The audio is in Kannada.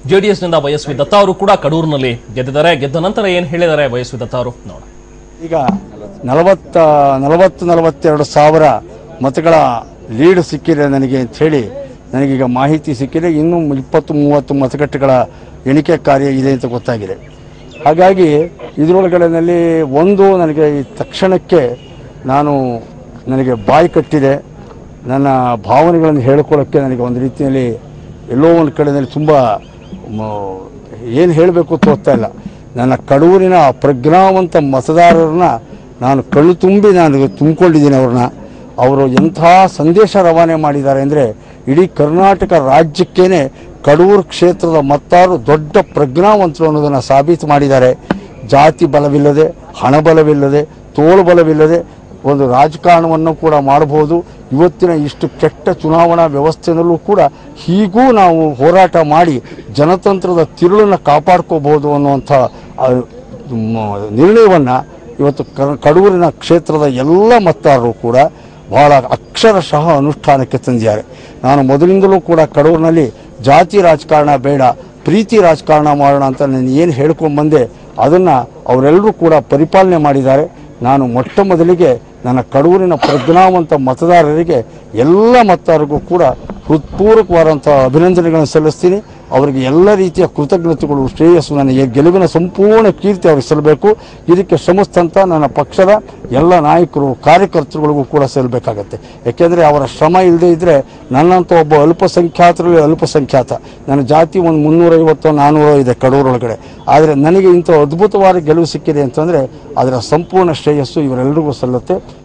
ಜೆಡಿಎಸ್ ನಿಂದ ವಯಸ್ವಿ ದತ್ತ ಅವರು ಕೂಡ ಕಡೂರಿನಲ್ಲಿ ಗೆದ್ದಿದ್ದಾರೆ ಗೆದ್ದ ನಂತರ ಏನ್ ಹೇಳಿದ್ದಾರೆ ವಯಸ್ವಿ ದತ್ತ ಅವರು ನೋಡ ಈಗ ನಲವತ್ತ ನಲವತ್ತು ನಲವತ್ತೆರಡು ಸಾವಿರ ಮತಗಳ ಲೀಡ್ ಸಿಕ್ಕಿದೆ ನನಗೆ ಅಂತ ಹೇಳಿ ನನಗೀಗ ಮಾಹಿತಿ ಸಿಕ್ಕಿದೆ ಇನ್ನೂ ಇಪ್ಪತ್ತು ಮೂವತ್ತು ಮತಗಟ್ಟೆಗಳ ಎಣಿಕೆ ಕಾರ್ಯ ಇದೆ ಅಂತ ಗೊತ್ತಾಗಿದೆ ಹಾಗಾಗಿ ಇದರೊಳಗಡೆನಲ್ಲಿ ಒಂದು ನನಗೆ ಈ ತಕ್ಷಣಕ್ಕೆ ನಾನು ನನಗೆ ಬಾಯಿ ಕಟ್ಟಿದೆ ನನ್ನ ಭಾವನೆಗಳನ್ನು ಹೇಳ್ಕೊಳ್ಳೋಕ್ಕೆ ನನಗೆ ಒಂದು ರೀತಿಯಲ್ಲಿ ಎಲ್ಲೋ ಒಂದು ಕಡೆಯಲ್ಲಿ ತುಂಬ ಏನು ಹೇಳಬೇಕು ತೋರ್ತಾ ಇಲ್ಲ ನನ್ನ ಕಡೂರಿನ ಪ್ರಜ್ಞಾವಂತ ಮತದಾರರನ್ನ ನಾನು ಕಣ್ಣು ತುಂಬಿ ನಾನು ತುಂಬಿಕೊಂಡಿದ್ದೀನಿ ಅವ್ರನ್ನ ಅವರು ಎಂಥ ಸಂದೇಶ ರವಾನೆ ಮಾಡಿದ್ದಾರೆ ಅಂದರೆ ಇಡೀ ಕರ್ನಾಟಕ ರಾಜ್ಯಕ್ಕೇನೆ ಕಡೂರು ಕ್ಷೇತ್ರದ ಮತದಾರರು ದೊಡ್ಡ ಪ್ರಜ್ಞಾವಂತರು ಅನ್ನೋದನ್ನು ಸಾಬೀತು ಮಾಡಿದ್ದಾರೆ ಜಾತಿ ಬಲವಿಲ್ಲದೆ ಹಣ ಬಲವಿಲ್ಲದೆ ತೋಳು ಬಲವಿಲ್ಲದೆ ಒಂದು ರಾಜಕಾರಣವನ್ನು ಕೂಡ ಮಾಡಬಹುದು ಇವತ್ತಿನ ಇಷ್ಟು ಕೆಟ್ಟ ಚುನಾವಣಾ ವ್ಯವಸ್ಥೆಯಲ್ಲೂ ಕೂಡ ಹೀಗೂ ನಾವು ಹೋರಾಟ ಮಾಡಿ ಜನತಂತ್ರದ ತಿರುಳನ್ನು ಕಾಪಾಡ್ಕೋಬಹುದು ಅನ್ನುವಂಥ ಆ, ಮ- ನಿರ್ಣಯವನ್ನು ಇವತ್ತು ಕ- ಕಡೂರಿನ ಕ್ಷೇತ್ರದ ಎಲ್ಲ ಮತದಾರರು ಕೂಡ ಬಹಳ ಅಕ್ಷರಶಃ ಅನುಷ್ಠಾನಕ್ಕೆ ತಂದಿದ್ದಾರೆ ನಾನು ಮೊದಲಿಂದಲೂ ಕೂಡ ಕಡೂರಿನಲ್ಲಿ ಜಾತಿ ರಾಜಕಾರಣ ಬೇಡ ಪ್ರೀತಿ ರಾಜಕಾರಣ ಮಾಡೋಣ ಅಂತ ನಾನು ಏನು ಹೇಳ್ಕೊಂಬಂದೆ ಅದನ್ನು ಅವರೆಲ್ಲರೂ ಕೂಡ ಪರಿಪಾಲನೆ ಮಾಡಿದ್ದಾರೆ ನಾನು ಮೊಟ್ಟ ಮೊದಲಿಗೆ ನನ್ನ ಕಡೂರಿನ ಪ್ರಜ್ಞಾವಂತ ಮತದಾರರಿಗೆ ಎಲ್ಲ ಮತದಾರರಿಗೂ ಕೂಡ ಹೃತ್ಪೂರ್ವಕವಾದಂಥ ಅಭಿನಂದನೆಗಳನ್ನು ಸಲ್ಲಿಸ್ತೀನಿ ಅವರಿಗೆ ಎಲ್ಲ ರೀತಿಯ ಕೃತಜ್ಞತೆಗಳು ಶ್ರೇಯಸ್ಸು ನನ್ನ ಈ ಗೆಲುವಿನ ಸಂಪೂರ್ಣ ಕೀರ್ತಿ ಅವ್ರಿಗೆ ಸಲ್ಲಬೇಕು ಇದಕ್ಕೆ ಶ್ರಮಿಸಿದಂಥ ನನ್ನ ಪಕ್ಷದ ಎಲ್ಲ ನಾಯಕರು ಕಾರ್ಯಕರ್ತರುಗಳಿಗೂ ಕೂಡ ಸಲ್ಲಬೇಕಾಗತ್ತೆ ಯಾಕೆಂದರೆ ಅವರ ಶ್ರಮ ಇಲ್ಲದೆ ಇದ್ದರೆ ನನ್ನಂಥ ಒಬ್ಬ ಅಲ್ಪಸಂಖ್ಯಾತರಲ್ಲಿ ಅಲ್ಪಸಂಖ್ಯಾತ ನನ್ನ ಜಾತಿ ಒಂದು ಮುನ್ನೂರೈವತ್ತೋ ನಾನ್ನೂರೋ ಇದೆ ಕಡೂರೊಳಗಡೆ ಆದರೆ ನನಗೆ ಇಂಥ ಅದ್ಭುತವಾದ ಗೆಲುವು ಸಿಕ್ಕಿದೆ ಅಂತಂದರೆ ಅದರ ಸಂಪೂರ್ಣ ಶ್ರೇಯಸ್ಸು ಇವರೆಲ್ಲರಿಗೂ ಸಲ್ಲುತ್ತೆ